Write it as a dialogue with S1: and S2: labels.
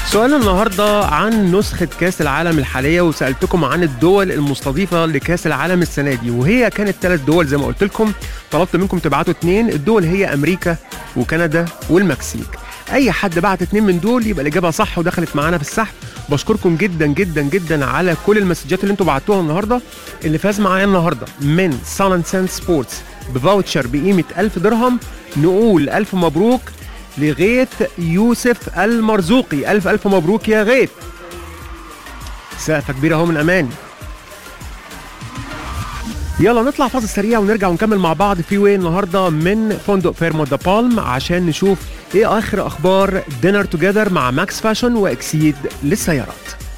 S1: سؤال النهارده عن نسخة كأس العالم الحالية وسألتكم عن الدول المستضيفة لكأس العالم السنة دي وهي كانت ثلاث دول زي ما قلت لكم طلبت منكم تبعتوا اثنين الدول هي أمريكا وكندا والمكسيك أي حد بعت اثنين من دول يبقى الإجابة صح ودخلت معانا في السحب بشكركم جدا جدا جدا على كل المسجات اللي انتوا بعتوها النهارده اللي فاز معايا النهارده من سان اند سان سبورتس بفاوتشر بقيمة 1000 درهم نقول ألف مبروك لغيث يوسف المرزوقي ألف ألف مبروك يا غيث سقفة كبيرة اهو من أمان يلا نطلع فاصل سريع ونرجع ونكمل مع بعض في وين النهارده من فندق فيرمو دا بالم عشان نشوف ايه اخر اخبار دينر توجذر مع ماكس فاشن واكسيد للسيارات